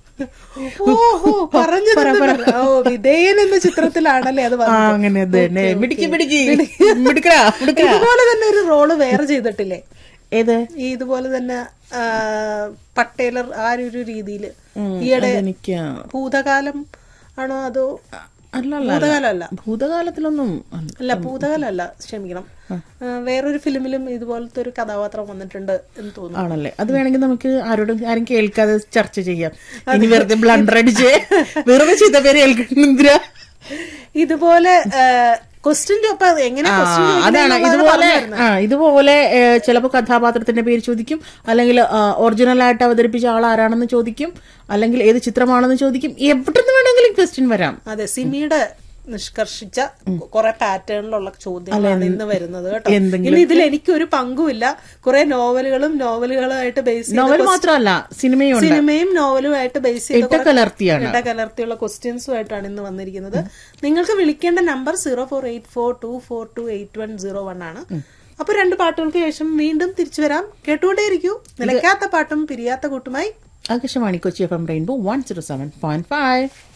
ഓഹോ പറഞ്ഞു ഓ വിധേയൻ എന്ന ചിത്രത്തിലാണല്ലേ അത് ആ വന്നത് അങ്ങനെ അത് തന്നെ മിടിക്ക് മിടിക്ക് മിടുക്കടാ മിടുക്കടാ ഇതുപോലെ തന്നെ ഒരു റോള് വേറെ ചെയ്തിട്ടില്ലേ ഏത് ഈ ഇതുപോലെ തന്നെ ആ, പട്ടേലർ ആ ഒരു രീതിയില് ഈയിടെ എനിക്ക് ഭൂതകാലം ആണോ അതോ അല്ല അല്ല ഭൂതകാലമല്ല ഭൂതകാലത്തിലൊന്നും അല്ല. അല്ല ഭൂതകാലമല്ല ക്ഷമിക്കണം ആ, വേറൊരു ഫിലിമിലും ഇതുപോലത്തെ ഒരു കഥാപാത്രം വന്നിട്ടുണ്ട് എന്ന് തോന്നുന്നു ആണല്ലേ അത് വേണമെങ്കിൽ നമുക്ക് ആരോടും ആരും കേൾക്കാതെ ചർച്ച ചെയ്യാം ഇനി വെറുതെ ബ്ലണ്ടർ അടിച്ച് വെറുതെ ചെയ്ത പേര് കേൾക്കണെന്തിരാ ഇതുപോലെ ക്വസ്റ്റ്യൻ ചോപ്പ എങ്ങനെ ആ, question ചോദിക്കുന്നത് അതാണ് എന്നുള്ളതാണ് ഇതുപോലെ പറഞ്ഞുതരുന്നത്. ആ ഇതുപോലെ ചിലപ്പോൾ കഥാപാത്രത്തിന്റെ പേര് ചോദിക്കും അല്ലെങ്കിൽ ഒറിജിനൽ ആയിട്ട് അവതരിപ്പിച്ച ആൾ ആരാണെന്ന് ചോദിക്കും അല്ലെങ്കിൽ ഏത് ചിത്രമാണെന്ന് ചോദിക്കും എവിടെ നിന്ന് വേണമെങ്കിലും ക്വസ്റ്റ്യൻ വരാം അതെ സിമിയുടെ നിഷ്കർഷിച്ച കുറെ പാറ്റേണിലുള്ള ചോദ്യങ്ങളാണ് ഇന്ന് വരുന്നത് കേട്ടോ എന്തെങ്കിലും ഇനി ഇതിൽ എനിക്കൊരു പങ്കുമില്ല കുറെ നോവലുകളും നോവലുകളായിട്ട് ബേസ് ചെയ്ത നോവൽ മാത്രമല്ല സിനിമയും ഉണ്ട് സിനിമയും നോവലുമായിട്ട് ബേസ് ചെയ്ത കുറെ ഇട്ടക്കലർത്തിയാണ് ഇടകലർത്തിയുള്ള ക്വസ്റ്റ്യൻസുമായിട്ടാണ് ഇന്ന് വന്നിരിക്കുന്നത് നിങ്ങൾക്ക് വിളിക്കേണ്ട number zero four eight four two four two eight one zero one ആണ് അപ്പൊ രണ്ട് പാട്ടുകൾക്ക് ശേഷം വീണ്ടും തിരിച്ചു വരാം കേട്ടുകൊണ്ടേയിരിക്കൂ നിലയ്ക്കാത്ത പാട്ടും പിരിയാത്ത കൂട്ടുമായി Akashvani Kochi F M rainbow one zero seven point five